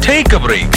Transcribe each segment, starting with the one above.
Take a break.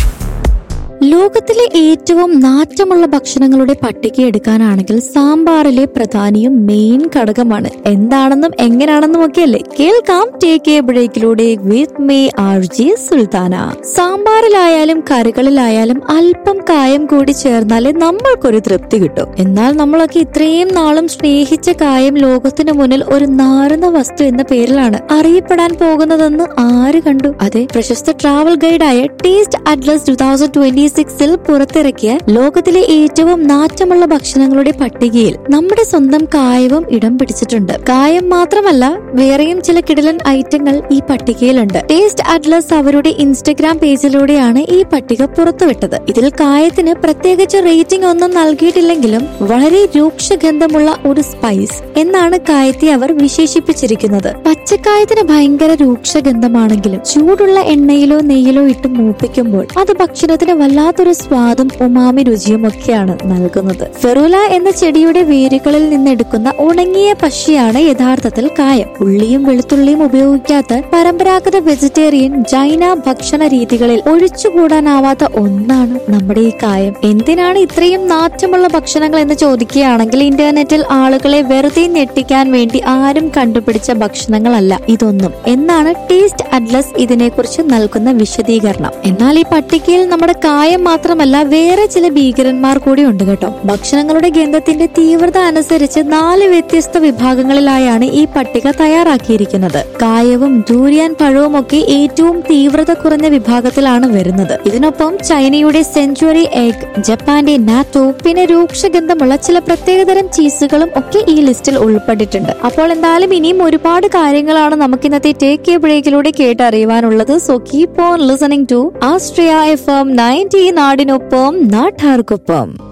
ലോകത്തിലെ ഏറ്റവും നാറ്റമുള്ള ഭക്ഷണങ്ങളുടെ പട്ടിക എടുക്കാനാണെങ്കിൽ സാമ്പാറിലെ പ്രധാനിയും മെയിൻ ഘടകമാണ് എന്താണെന്നും എങ്ങനെയാണെന്നും ഒക്കെയല്ലേ കേൾക്കാം ടേക്ക് എ ബ്രേക്കിലൂടെ with me R J Sultana സാമ്പാറിലായാലും കറികളിലായാലും അല്പം കായം കൂടി ചേർന്നാലേ നമ്മൾക്കൊരു തൃപ്തി കിട്ടും എന്നാൽ നമ്മളൊക്കെ ഇത്രയും നാളും സ്നേഹിച്ച കായം ലോകത്തിന് മുന്നിൽ ഒരു നാറുന്ന വസ്തു എന്ന പേരിലാണ് അറിയപ്പെടാൻ പോകുന്നതെന്ന് ആര് കണ്ടു അതെ പ്രശസ്ത ട്രാവൽ ഗൈഡായ taste atlas two thousand twenty സിക്സിൽ പുറത്തിറക്കിയ ലോകത്തിലെ ഏറ്റവും നാറ്റമുള്ള ഭക്ഷണങ്ങളുടെ പട്ടികയിൽ നമ്മുടെ സ്വന്തം കായവും ഇടം പിടിച്ചിട്ടുണ്ട് കായം മാത്രമല്ല വേറെയും ചില കിടിലൻ ഐറ്റങ്ങൾ ഈ പട്ടികയിലുണ്ട് ടേസ്റ്റ് അറ്റ്ലസ് അവരുടെ ഇൻസ്റ്റഗ്രാം പേജിലൂടെയാണ് ഈ പട്ടിക പുറത്തുവിട്ടത് ഇതിൽ കായത്തിന് പ്രത്യേകിച്ച് റേറ്റിംഗ് ഒന്നും നൽകിയിട്ടില്ലെങ്കിലും വളരെ രൂക്ഷഗന്ധമുള്ള ഒരു സ്പൈസ് എന്നാണ് കായത്തെ അവർ വിശേഷിപ്പിച്ചിരിക്കുന്നത് പച്ചക്കായത്തിന് ഭയങ്കര രൂക്ഷഗന്ധമാണെങ്കിലും ചൂടുള്ള എണ്ണയിലോ നെയ്യിലോ ഇട്ട് മൂപ്പിക്കുമ്പോൾ അത് ഭക്ഷണത്തിന് വല്ലാത്തൊരു സ്വാദും ഉമാമി രുചിയും ഒക്കെയാണ് നൽകുന്നത് ഫെറുല എന്ന ചെടിയുടെ വേരുകളിൽ നിന്നെടുക്കുന്ന ഉണങ്ങിയ പശയാണ് യഥാർത്ഥത്തിൽ കായം ഉള്ളിയും വെളുത്തുള്ളിയും ഉപയോഗിക്കാത്ത പരമ്പരാഗത വെജിറ്റേറിയൻ ജൈന ഭക്ഷണ രീതികളിൽ ഒഴിച്ചുകൂടാനാവാത്ത ഒന്നാണ് നമ്മുടെ ഈ കായം എന്തിനാണ് ഇത്രയും നാറ്റമുള്ള ഭക്ഷണങ്ങൾ എന്ന് ചോദിക്കുകയാണെങ്കിൽ ഇന്റർനെറ്റിൽ ആളുകളെ വെറുതെ ഞെട്ടിക്കാൻ വേണ്ടി ആരും കണ്ടുപിടിച്ച ഭക്ഷണങ്ങളല്ല ഇതൊന്നും എന്നാണ് ടേസ്റ്റ് അറ്റ്ലസ് ഇതിനെക്കുറിച്ച് നൽകുന്ന വിശദീകരണം എന്നാൽ ഈ പട്ടികയിൽ നമ്മുടെ കായം മാത്രമല്ല വേറെ ചില ഭീകരന്മാർ കൂടി ഉണ്ട് കേട്ടോ ഭക്ഷണങ്ങളുടെ ഗന്ധത്തിന്റെ തീവ്രത അനുസരിച്ച് നാല് വ്യത്യസ്ത വിഭാഗങ്ങളിലായാണ് ഈ പട്ടിക തയ്യാറാക്കിയിരിക്കുന്നത് കായവും ഡൂരിയാൻ പഴവും ഒക്കെ ഏറ്റവും തീവ്രത കുറഞ്ഞ വിഭാഗത്തിലാണ് വരുന്നത് ഇതിനൊപ്പം ചൈനയുടെ സെഞ്ചുറി എഗ് ജപ്പാന്റെ നാറ്റോ പിന്നെ രൂക്ഷഗന്ധമുള്ള ചില പ്രത്യേകതരം ചീസുകളും ഒക്കെ ഈ ലിസ്റ്റിൽ ഉൾപ്പെട്ടിട്ടുണ്ട് അപ്പോൾ എന്തായാലും ഇനിയും ഒരുപാട് കാര്യങ്ങളാണ് നമുക്ക് ഇന്നത്തെ ടേക്ക് എ ബ്രേക്കിലൂടെ കേട്ടറിയുവാനുള്ളത് so keep on listening to Austria F M ninety നാടിനൊപ്പം നാട്ടാർക്കൊപ്പം